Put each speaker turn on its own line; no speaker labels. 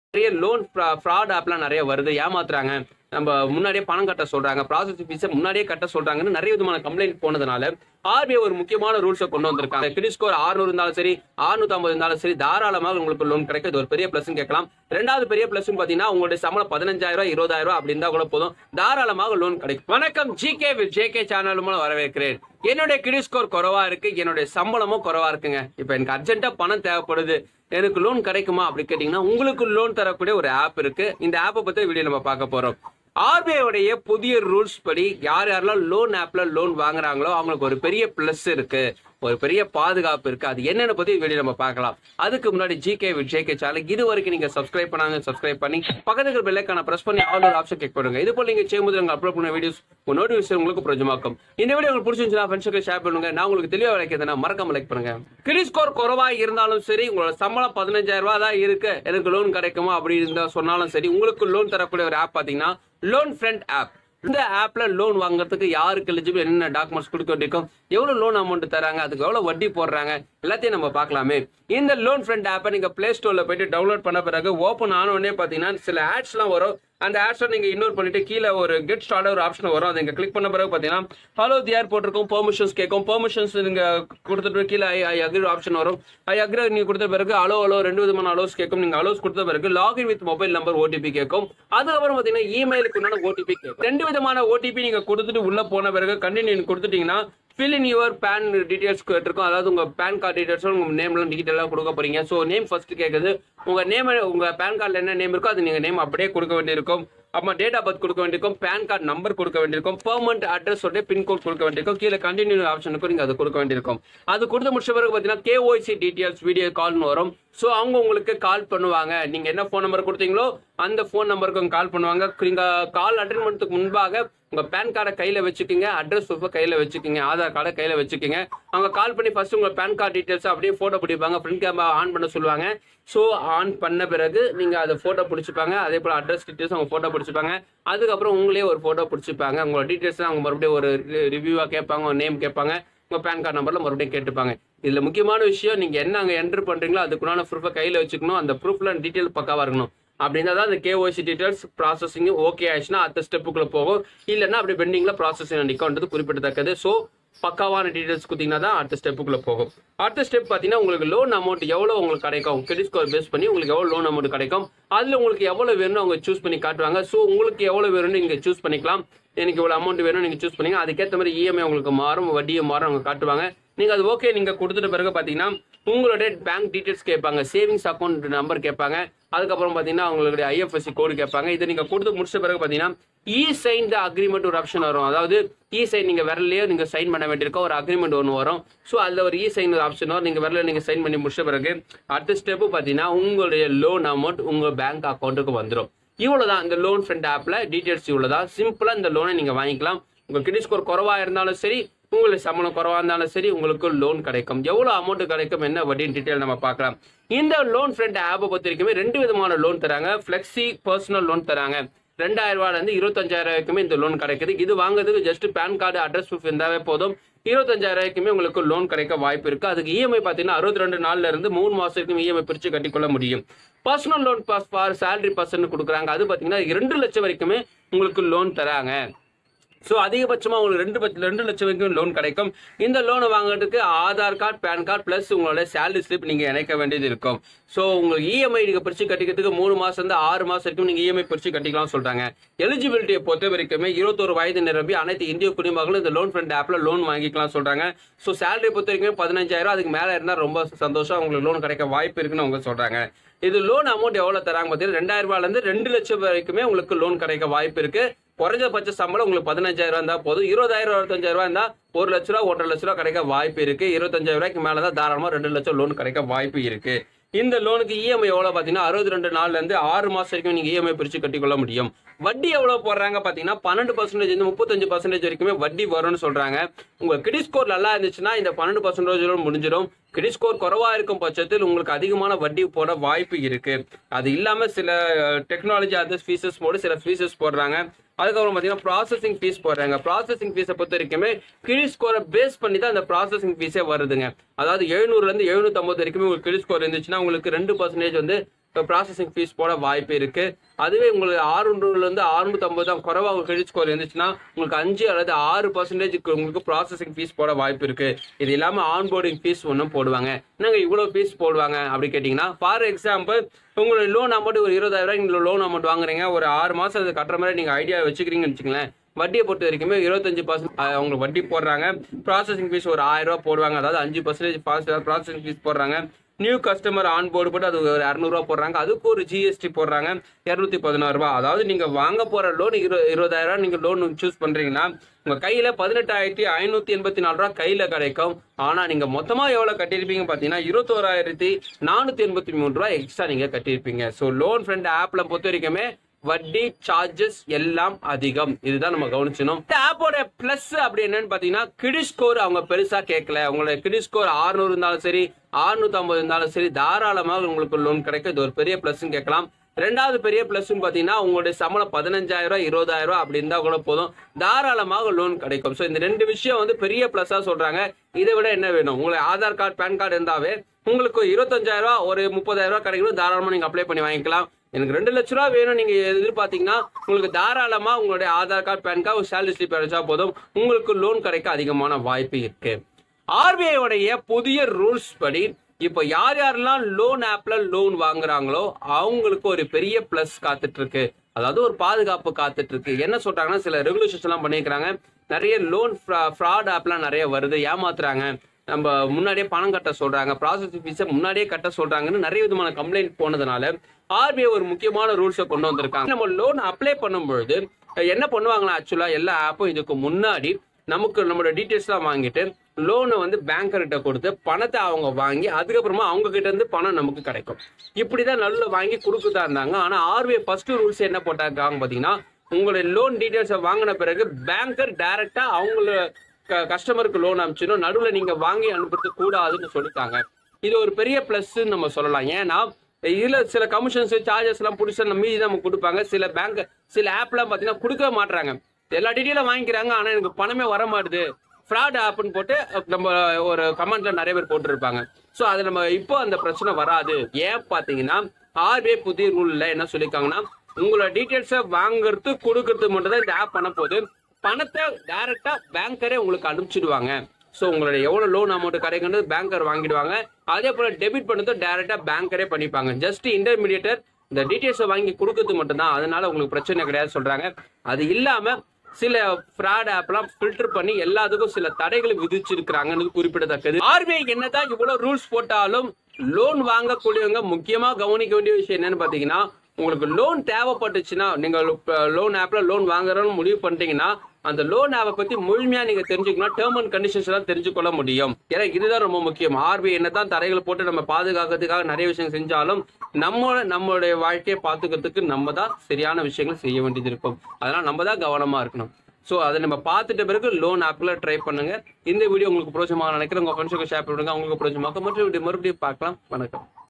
நிறைய loan fraud ஆப்லாம் நிறைய வருது ஏமாத்துறாங்க நம்ம முன்னாடியே பணம் கட்ட சொல்றாங்க ப்ராசஸ் ஃபீஸை முன்னாடியே கட்ட சொல்றாங்கன்னு நிறைய விதமான கம்ப்ளைண்ட் போனதுனால ஆர்பிஐ ஒரு முக்கியமான ரூல்ஸை கொண்டு வந்திருக்காங்க கிரெடிட் ஸ்கோர் 600 இருந்தாலும் சரி 650 இருந்தாலும் சரி தாராளமாக உங்களுக்கு லோன் கிடைக்கும் இது ஒரு பெரிய பிளஸ் கேட்கலாம் ரெண்டாவது பெரிய பிளஸ் பாத்தீங்கன்னா உங்களுடைய சம்பளம் பதினஞ்சாயிரம் ரூபாய் இருபதாயிரம் ரூபாய் அப்படி இருந்தா கூட போதும் தாராளமாக லோன் கிடைக்கும் வணக்கம் G K J K channel மூலம் வரவேற்கிறேன் என்னுடைய கிரெடிட் ஸ்கோர் குறைவா இருக்கு என்னுடைய சம்பளமும் குறைவா இருக்குங்க இப்போ எனக்கு அர்ஜென்ட்டா பணம் தேவைப்படுது எனக்கு லோன் கிடைக்குமா அப்படி கேட்டீங்கன்னா உங்களுக்கு லோன் தரக்கூடிய ஒரு ஆப் இருக்கு இந்த ஆப்பை பத்தி வீடியோ நம்ம பார்க்க போறோம் RBI உடைய புதிய ரூல்ஸ் படி யார் யாரெல்லாம் லோன் ஆப்ல லோன் வாங்குறாங்களோ அவங்களுக்கு ஒரு பெரிய பிளஸ் இருக்கு ஒரு பெரிய பாதுகாப்பு இருக்கு அது என்னென்ன பத்தி வீடியோ நம்ம பார்க்கலாம் அதுக்கு முன்னாடி ஜிகே ஜேகே சேனல் இது வரைக்கும் நீங்க சப்ஸ்கிரைப் பண்ணாங்க சப்ஸ்கிரைப் பண்ணி பக்கத்துக்கு பெல்லைக்கான பிரஸ் பண்ணி ஆல் ஒரு ஆப்ஷன் கிளிக் பண்ணுங்க இது போல நீங்க செய்யும்போது நாங்க அப்லோட் பண்ண வீடியோஸ் உங்க நோட்டிஃபிகேஷன் உங்களுக்கு பிரஜமாக்கும் இந்த வீடியோ உங்களுக்கு பிடிச்சிருந்துச்சுன்னா ஃப்ரெண்ட்ஸுக்கு ஷேர் பண்ணுங்க நான் உங்களுக்கு தெளிவா விளக்கியதுன்னா மறக்காம லைக் பண்ணுங்க கிரெடிட் ஸ்கோர் குறைவா இருந்தாலும் சரி உங்களோட சம்பளம் பதினஞ்சாயிரம் ரூபாய் தான் இருக்கு எனக்கு லோன் கிடைக்குமா அப்படி இருந்தா சொன்னாலும் சரி உங்களுக்கு லோன் தரக்கூடிய ஒரு ஆப் பாத்தீங்கன்னா லோன் ஃப்ரெண்ட் ஆப் இந்த ஆப்ல லோன் வாங்குறதுக்கு யாருக்கு எலிஜிபிள் என்னென்ன டாக்குமெண்ட்ஸ் கொடுக்க வேண்டியிருக்கும் எவ்வளவு லோன் அமௌண்ட் தராங்க அதுக்கு எவ்வளவு வட்டி போடுறாங்க எல்லாத்தையும் நம்ம பார்க்கலாமே இந்த லோன் ஃப்ரெண்ட் ஆப்பை நீங்க பிளே ஸ்டோர்ல போயிட்டு டவுன்லோட் பண்ண பிறகு ஓப்பன் ஆன உடனே பாத்தீங்கன்னா சில ஆட்ஸ்லாம் வரும் அந்த ஆட்ஸை நீங்க இக்னோர் பண்ணிட்டு கீழே ஒரு கெட் ஸ்டார்ட் ஒரு ஆப்ஷன் வரும் அதை நீங்க கிளிக் பண்ண பிறகு பாத்தீங்கன்னா ஹலோ தியார் போட்டிருக்கும் பெர்மிஷன்ஸ் கேட்கும் பெர்மிஷன்ஸ் நீங்க கொடுத்துட்டு கீழே ஐ ஐ அக்ரி ஆப்ஷன் வரும் ஐ அக்ரி நீங்க கொடுத்த பிறகு அலோ அலோ ரெண்டு விதமான அலோஸ் கேட்கும் நீங்க அலோஸ் கொடுத்த பிறகு login with mobile number OTP கேட்கும் அதுக்கப்புறம் பாத்தீங்கன்னா இமெயிலுக்கு உண்டான ஓடிபி கேட்கும் ரெண்டு விதமான ஓடிபி நீங்க கொடுத்துட்டு உள்ள போன பிறகு கண்டினியூ கொடுத்துட்டீங்கன்னா fill in your PAN details கேட்டிருக்கும் அதாவது உங்க பேன் கார்டு டீடைல்ஸ் உங்க நேம்லாம் டீடைலாக கொடுக்க போறீங்க ஸோ நேம் ஃபர்ஸ்ட் கேட்குது உங்க நேம் உங்க பேன் கார்டில் என்ன நேம் இருக்கோ அது நீங்க நேம் அப்படியே கொடுக்க வேண்டியிருக்கும் அப்புறம் டேட் ஆஃப் பர்த் கொடுக்க வேண்டியிருக்கும் பேன் கார்டு நம்பர் கொடுக்க வேண்டியிருக்கும் பெர்மனன்ட் அட்ரஸ் உடைய பின்கோட் கொடுக்க வேண்டியிருக்கும் கீழே கண்டினியூ ஆப்ஷனுக்கும் நீங்க அது கொடுக்க வேண்டியிருக்கும் அது கொடுத்து முடிச்ச பிறகு பார்த்தீங்கன்னா கேஒய்சி டீடைல்ஸ் வீடியோ கால்னு வரும் ஸோ அவங்க உங்களுக்கு கால் பண்ணுவாங்க நீங்க என்ன ஃபோன் நம்பர் கொடுத்தீங்களோ அந்த ஃபோன் நம்பருக்கு கால் பண்ணுவாங்க நீங்க கால் அட்டன் பண்ணுறதுக்கு முன்பாக உங்க பேன் கார்டை கையில வச்சுக்கோங்க அட்ரஸ் ப்ரூஃபை கையில வச்சுக்கோங்க ஆதார் கார்டை கையில வச்சுக்கோங்க அவங்க கால் பண்ணி ஃபர்ஸ்ட் உங்க பேன் கார்டு டீடைல்ஸ் அப்படியே போட்டோ பிடிப்பாங்க ஃப்ரண்ட் கேமரா ஆன் பண்ண சொல்லுவாங்க ஸோ ஆன் பண்ண பிறகு நீங்க அதை போட்டோ பிடிச்சிப்பாங்க அதே போல அட்ரஸ் டீடைல்ஸ் அவங்க போட்டோ பிடிச்சிப்பாங்க அதுக்கப்புறம் உங்களே ஒரு போட்டோ பிடிச்சிப்பாங்க உங்களோட டீடைல்ஸ் அவங்க மறுபடியும் ஒரு ரிவ்யூவா கேட்பாங்க உங்க நேம் கேட்பாங்க உங்க பேன் கார்டு நம்பர்ல மறுபடியும் கேட்டுப்பாங்க இதுல முக்கியமான விஷயம் நீங்க என்ன அங்க என்டர் பண்றீங்களோ அதுக்குண்டான ப்ரூஃபை கையில வச்சுக்கணும் அந்த ப்ரூஃப்ல டீடைல் பக்காவா இருக்கணும் அப்படின்னா தான் அந்த கேஒய்சி டீடைல்ஸ் ப்ராசஸிங் ஓகே ஆயிடுச்சுன்னா அடுத்த ஸ்டெப்புக்குள்ள போகும் இல்லைன்னா அப்படி பெண்டிங்ல ப்ராசஸிங் நிற்கன்றது குறிப்பிடத்தக்கது ஸோ பக்காவான டீடைல்ஸ் கொடுத்தீங்கன்னா தான் அடுத்த ஸ்டெப்புக்குள்ள போகும் அடுத்த ஸ்டெப் பார்த்தீங்கன்னா உங்களுக்கு லோன் அமௌண்ட் எவ்வளோ உங்களுக்கு கிடைக்கும் கிரெடிட் ஸ்கோர் பேஸ் பண்ணி உங்களுக்கு எவ்வளோ லோன் அமௌண்ட் கிடைக்கும் அதில் உங்களுக்கு எவ்வளோ வேணும்னு அவங்க சூஸ் பண்ணி காட்டுவாங்க ஸோ உங்களுக்கு எவ்வளோ வேணும்னு நீங்கள் சூஸ் பண்ணிக்கலாம் எனக்கு இவ்வளோ அமௌண்ட் வேணும் நீங்கள் சூஸ் பண்ணீங்க அதுக்கேற்ற மாதிரி இஎம்ஐ உங்களுக்கு மாறும் வட்டியும் மாறும் அவங்க காட்டுவாங்க நீங்கள் அது ஓகே நீங்கள் கொடுத்துட்ட பிறகு பார்த்தீங்கன்னா உங்களுடைய பேங்க் டீடைல்ஸ் கேட்பாங்க சேவிங்ஸ் அக்கௌண்ட் நம்பர் கேட்பாங்க அதுக்கப்புறம் பார்த்தீங்கன்னா உங்களுடைய ஐஎஃப்எஸ்சி கோடு கேட்பாங்க இதை நீங்கள் கொடுத்து முடிச்ச பிறகு பார்த்தீங்கன்னா இ சைன் த அக்ரிமெண்ட் ஒரு ஆப்ஷன் வரும் அதாவது இ சைன் நீங்கள் விரலையோ நீங்கள் சைன் பண்ண வேண்டியிருக்க ஒரு அக்ரிமெண்ட் ஒன்று வரும் ஸோ அதில் ஒரு இ சைன் ஒரு ஆப்ஷன் வரும் நீங்கள் விரல நீங்கள் சைன் பண்ணி முடிச்ச பிறகு அடுத்த ஸ்டெப்பு பார்த்தீங்கன்னா உங்களுடைய லோன் அமௌண்ட் உங்கள் பேங்க் அக்கௌண்ட்டுக்கு வந்துடும் இவ்வளவுதான் இந்த லோன் ஃப்ரெண்ட் ஆப்ல டீடைல்ஸ் இவ்வளவுதான் சிம்பிளா இந்த லோனை நீங்க வாங்கிக்கலாம் உங்க கிரெடிட் ஸ்கோர் குறவா இருந்தாலும் சரி உங்களுக்கு சம்பளம் குறவா இருந்தாலும் சரி உங்களுக்கு லோன் கிடைக்கும் எவ்வளவு அமௌண்ட் கிடைக்கும் என்ன வட்டின்னு டீடைல் நம்ம பார்க்கலாம் இந்த லோன் ஃப்ரெண்ட் ஆப்பை பொறுத்த வரைக்குமே ரெண்டு விதமான லோன் தராங்க ஃபிளெக்சி பர்சனல் லோன் தராங்க ரெண்டாயிரம் ரூபாயில இருந்து இருபத்தஞ்சாயிரம் வரைக்குமே இந்த லோன் கிடைக்குது இது வாங்குறதுக்கு just PAN card address proof இருந்தாவே போதும் இருபத்தஞ்சாயிரம் வரைக்குமே உங்களுக்கு லோன் கிடைக்க வாய்ப்பு இருக்கு அதுக்கு இஎம்ஐ பார்த்தீங்கன்னா அறுபத்தி ரெண்டு நாள்ல இருந்து மூணு மாசம் வரைக்கும் இஎம்ஐ பிரிச்சு கட்டிக்கொள்ள முடியும் personal loan pass for salary person கொடுக்குறாங்க அது பார்த்தீங்கன்னா ரெண்டு லட்சம் வரைக்குமே உங்களுக்கு லோன் தராங்க ஸோ அதிகபட்சமாக உங்களுக்கு ரெண்டு பட்ச ரெண்டு லட்சம் வரைக்கும் லோன் கிடைக்கும் இந்த லோனை வாங்குறதுக்கு Aadhaar card PAN card plus உங்களோட சேலரி ஸ்லிப் நீங்கள் இணைக்க வேண்டியது இருக்கும் ஸோ உங்களுக்கு இஎம்ஐ நீங்கள் பிரித்து கட்டிக்கிறதுக்கு மூணு மாதம் இருந்து ஆறு மாதம் வரைக்கும் நீங்கள் இஎம்ஐ பிரித்து கட்டிக்கலாம் சொல்கிறாங்க எலிஜிபிலிட்டியை பொறுத்த வரைக்குமே இருபத்தொரு வயது நிரம்பி அனைத்து இந்திய குடிமகளும் இந்த லோன் ஃப்ரெண்ட் ஆப்பில் லோன் வாங்கிக்கலாம் சொல்கிறாங்க ஸோ சேலரி பொறுத்த வரைக்கும் பதினஞ்சாயிரம் அதுக்கு மேலே இருந்தால் ரொம்ப சந்தோஷம் உங்களுக்கு லோன் கிடைக்க வாய்ப்பு இருக்குன்னு அவங்க சொல்கிறாங்க இது லோன் அமௌண்ட் எவ்வளோ தராங்க பார்த்தீங்கன்னா ரெண்டாயிரம் ரூபாயிலேருந்து ரெண்டு லட்சம் வரைக்குமே உங்களுக்கு லோன் கிடைக்க வாய்ப்பு இருக்கு குறைஞ்சபட்ச சம்பளம் உங்களுக்கு பதினஞ்சாயிரம் ரூபா இருந்தா போதும் இருபதாயிரம் இருபத்தஞ்சாயிரம் ரூபா இருந்தா ஒரு லட்ச ரூபா ஒன்றரை லட்ச ரூபா கிடைக்க வாய்ப்பு இருக்கு இருபத்தஞ்சாயிரம் ரூபாய்க்கு மேல தான் தாராளமா ரெண்டு லட்சம் லோன் கிடைக்க வாய்ப்பு இருக்கு இந்த லோனுக்கு இஎம்ஐ எவ்வளவு பாத்தீங்கன்னா அறுபத்தி ரெண்டு நாள்ல இருந்து ஆறு மாசம் வரைக்கும் நீங்க இஎம்ஐ பிரிச்சு கட்டிக்கொள்ள முடியும் வட்டி எவ்வளவு போடுறாங்க பாத்தீங்கன்னா பன்னெண்டு பர்சன்டேஜ் இருந்து முப்பத்தஞ்சு பர்சன்டேஜ் வரைக்குமே வட்டி வரும்னு சொல்றாங்க உங்க கிரெடிட் ஸ்கோர் நல்லா இருந்துச்சுன்னா இந்த பன்னெண்டு பர்சன்டேஜ் முடிஞ்சிடும் கிரெடிட் ஸ்கோர் குறைவா இருக்கும் பட்சத்தில் உங்களுக்கு அதிகமான வட்டி போட வாய்ப்பு இருக்கு அது இல்லாம சில டெக்னாலஜி அதர் ஃபீஸஸ் போட்டு சில ஃபீஸஸ் போடுறாங்க அதுக்கப்புறம் பார்த்தீங்கன்னா ப்ராசஸிங் ஃபீஸ் போடுறாங்க ப்ராசஸிங் ஃபீஸை பொறுத்த வரைக்குமே கிரெடிட் ஸ்கோரை பேஸ் பண்ணி தான் அந்த ப்ராசஸிங் ஃபீஸே வருதுங்க அதாவது எழுநூறுலேருந்து எழுநூத்தம்பது வரைக்குமே உங்களுக்கு கிரெடிட் ஸ்கோர் இருந்துச்சுன்னா உங்களுக்கு ரெண்டு பர்சன்டேஜ் வந்து ப்ராசஸிங் ஃபீஸ் போட வாய்ப்பு இருக்கு அதுவே உங்களுக்கு ஆறுநூறுல இருந்து ஆறுநூத்தி ஐம்பது தான் குறைவா உங்க கிரெடிட் ஸ்கோர் இருந்துச்சுன்னா உங்களுக்கு அஞ்சு அல்லது ஆறு பர்சன்டேஜ் உங்களுக்கு ப்ராசஸிங் ஃபீஸ் போட வாய்ப்பு இருக்கு இது இல்லாம ஆன்போர்டிங் ஃபீஸ் ஒன்றும் போடுவாங்க என்னங்க இவ்வளவு ஃபீஸ் போடுவாங்க அப்படி கேட்டிங்கன்னா ஃபார் எக்ஸாம்பிள் உங்களோட லோன் அமௌண்ட் ஒரு இருபதாயிரம் ரூபாய் நீங்க லோன் அமௌண்ட் வாங்குறீங்க ஒரு ஆறு மாசம் அது கட்டுற மாதிரி நீங்க ஐடியா வச்சுக்கிறீங்கன்னு வச்சுங்களேன் வட்டியை பொறுத்த வரைக்குமே இருபத்தஞ்சு பர்சன்ட் அவங்களுக்கு வட்டி போடுறாங்க ப்ராசஸிங் ஃபீஸ் ஒரு ஆயிரம் ரூபாய் போடுவாங்க அதாவது அஞ்சு பர்சன்டேஜ் ப்ராசஸிங் ஃபீஸ் போடுறாங்க நியூ கஸ்டமர் ஆன் போர்டு போட்டு அது ஒரு இரநூறுவா போடுறாங்க அதுக்கு ஒரு ஜிஎஸ்டி போடுறாங்க இரநூத்தி பதினாறு ரூபாய் அதாவது நீங்க வாங்க போற லோன் இரு இருபதாயிரம் நீங்க லோன் சூஸ் பண்றீங்கன்னா உங்க கையில பதினெட்டாயிரத்தி ஐநூத்தி எண்பத்தி நாலு ரூபா கையில கிடைக்கும் ஆனா நீங்க மொத்தமா எவ்வளவு கட்டியிருப்பீங்க பாத்தீங்கன்னா இருபத்தோராயிரத்தி நானூத்தி எண்பத்தி மூணு ரூபாய் எக்ஸ்ட்ரா நீங்க கட்டியிருப்பீங்க ஸோ லோன் ஃப்ரெண்ட் ஆப்ல பொறுத்த வரைக்குமே வட்டி சார்ஜஸ் எல்லாம் அதிகம் இதுதான் நம்ம கவனிச்சணும் இந்த ஆப்போட பிளஸ் அப்படி என்னன்னு பாத்தீங்கன்னா கிடி ஸ்கோர் அவங்க பெருசா கேட்கல உங்களோட கிடி ஸ்கோர் 600 இருந்தாலும் சரி 650 ஐம்பது இருந்தாலும் சரி தாராளமாக உங்களுக்கு லோன் கிடைக்கும் இது ஒரு பெரிய பிளஸ் கேட்கலாம் ரெண்டாவது பெரிய பிளஸ் பாத்தீங்கன்னா உங்களுடைய சம்பளம் பதினஞ்சாயிரம் ரூபாய் இருபதாயிரம் ரூபாய் அப்படி இருந்தா கூட போதும் தாராளமாக லோன் கிடைக்கும் ஸோ இந்த ரெண்டு விஷயம் வந்து பெரிய பிளஸ்ஸா சொல்றாங்க இதை விட என்ன வேணும் உங்களுக்கு ஆதார் கார்டு பேன் கார்டு இருந்தாவே உங்களுக்கு இருபத்தஞ்சாயிரம் ரூபாய் ஒரு முப்பதாயிரம் ரூபாய் கிடைக்கணும் தாராளமா நீங்க அப்ளை பண்ணி வாங்கிக்கலாம் எனக்கு ரெண்டு லட்ச ரூபா வேணும் நீங்க எதிர்பார்த்தீங்கன்னா உங்களுக்கு தாராளமா உங்களுடைய ஆதார் கார்டு பேன் கார்டு ஒரு சேலரி ஸ்லிப் அடிச்சா போதும் உங்களுக்கு லோன் கிடைக்க அதிகமான வாய்ப்பு இருக்கு ஆர்பிஐ உடைய புதிய ரூல்ஸ் படி இப்போ யார் யாரெல்லாம் லோன் ஆப்ல லோன் வாங்குறாங்களோ அவங்களுக்கு ஒரு பெரிய பிளஸ் காத்துட்டு இருக்கு அதாவது ஒரு பாதுகாப்பு காத்துட்டு இருக்கு என்ன சொல்றாங்கன்னா சில ரெகுலேஷன்ஸ் எல்லாம் பண்ணிக்கிறாங்க நிறைய லோன் ஃப்ராட் ஆப்லாம் நிறைய வருது ஏமாத்துறாங்க நம்ம முன்னாடியே பணம் கட்ட சொல்றாங்க ப்ராசஸிங் ஃபீஸை முன்னாடியே கட்ட சொல்றாங்கன்னு நிறைய விதமான கம்ப்ளைண்ட் போனதுனால ஆர்பிஐ ஒரு முக்கியமான ரூல்ஸை கொண்டு வந்திருக்காங்க நம்ம லோன் அப்ளை பண்ணும்பொழுது என்ன பண்ணுவாங்களா ஆக்சுவலா எல்லா ஆப்பும் இதுக்கு முன்னாடி நமக்கு நம்மளோட டீட்டெயில்ஸ்லாம் வாங்கிட்டு லோனை வந்து பேங்கர்கிட்ட கொடுத்து பணத்தை அவங்க வாங்கி அதுக்கப்புறமா அவங்க கிட்ட இருந்து பணம் நமக்கு கிடைக்கும் இப்படிதான் நல்ல வாங்கி கொடுக்குதா இருந்தாங்க ஆனா ஆர்பிஐ ஃபர்ஸ்ட் ரூல்ஸ் என்ன போட்டாங்க பாத்தீங்கன்னா உங்களுடைய லோன் டீட்டெயில்ஸை வாங்கின பிறகு பேங்கர் டைரக்டா அவங்கள கஸ்டமருக்கு லோன் அனுப்பிச்சிடும் நடுவில் நீங்க வாங்கி அனுப்புறது கூடாதுன்னு சொல்லிட்டாங்க இது ஒரு பெரிய பிளஸ் நம்ம சொல்லலாம் ஏன்னா இதுல சில கமிஷன்ஸ் சார்ஜஸ் எல்லாம் பிடிச்சா நம்ம மீதி நம்ம கொடுப்பாங்க சில பேங்க் சில ஆப்லாம் பாத்தீங்கன்னா கொடுக்க மாட்டாங்க எல்லா டீட்டெயிலும் வாங்கிக்கிறாங்க ஆனா எனக்கு பணமே வர மாட்டுது ஃப்ராட் ஆப்னு போட்டு நம்ம ஒரு கமெண்ட்ல நிறைய பேர் போட்டுருப்பாங்க ஸோ அது நம்ம இப்போ அந்த பிரச்சனை வராது ஏன் பார்த்தீங்கன்னா ஆர்பிஐ புதிய ரூல்ல என்ன சொல்லியிருக்காங்கன்னா உங்களோட டீட்டெயில்ஸை வாங்குறது கொடுக்கறது மட்டும் தான் இந்த ஆப் பண்ண போகுது பணத்தை டைரக்டா பேங்கரே உங்களுக்கு அனுப்பிச்சிடுவாங்க ஸோ உங்களோட எவ்வளோ லோன் அமௌண்ட் கிடைக்கிறது பேங்கர் வாங்கிடுவாங்க அதே போல டெபிட் பண்ணதும் டைரக்டா பேங்கரே பண்ணிப்பாங்க ஜஸ்ட் இன்டர்மீடியேட்டர் இந்த டீட்டெயில்ஸை வாங்கி கொடுக்கறது மட்டும்தான் அதனால உங்களுக்கு பிரச்சனை கிடையாது சொல்றாங்க அது இல்லாம சில ஃப்ராட் ஆப்லாம் ஃபில்டர் பண்ணி எல்லாத்துக்கும் சில தடைகளை விதிச்சிருக்கிறாங்கன்னு குறிப்பிடத்தக்கது ஆர்பிஐ என்னதான் இவ்வளவு ரூல்ஸ் போட்டாலும் லோன் வாங்கக்கூடியவங்க முக்கியமா கவனிக்க வேண்டிய விஷயம் என்னன்னு பாத்தீங்கன்னா உங்களுக்கு லோன் தேவைப்பட்டுச்சுன்னா நீங்க லோன் ஆப்ல லோன் வாங்குறோம்னு முடிவு பண்ணிட்டீங்கன்னா அந்த லோன் ஆப்பை பத்தி முழுமையா நீங்க தெரிஞ்சுக்கணும் டேர்ம் அண்ட் கண்டிஷன்ஸ் எல்லாம் தெரிஞ்சுக்கொள்ள முடியும் ஏன்னா இதுதான் ரொம்ப முக்கியம் ஆர்பிஐ என்னதான் தடைகள் போட்டு நம்ம பாதுகாக்கிறதுக்காக நிறைய விஷயம் செஞ்சாலும் நம்ம நம்மளுடைய வாழ்க்கையை பார்த்துக்கிறதுக்கு நம்ம தான் சரியான விஷயங்கள் செய்ய வேண்டியது இருக்கும் அதனால நம்ம தான் கவனமா இருக்கணும் ஸோ அதை நம்ம பார்த்துட்ட பிறகு லோன் ஆப்ல ட்ரை பண்ணுங்க இந்த வீடியோ உங்களுக்கு பிரோஜமாக நினைக்கிறேன் உங்க ஃப்ரெண்ட்ஸுக்கு ஷேர் பண்ணுங்க உங்களுக்கு பிரோஜமாக மற்ற வீடியோ மறுபடியும் பார்க்கலாம் வணக்கம்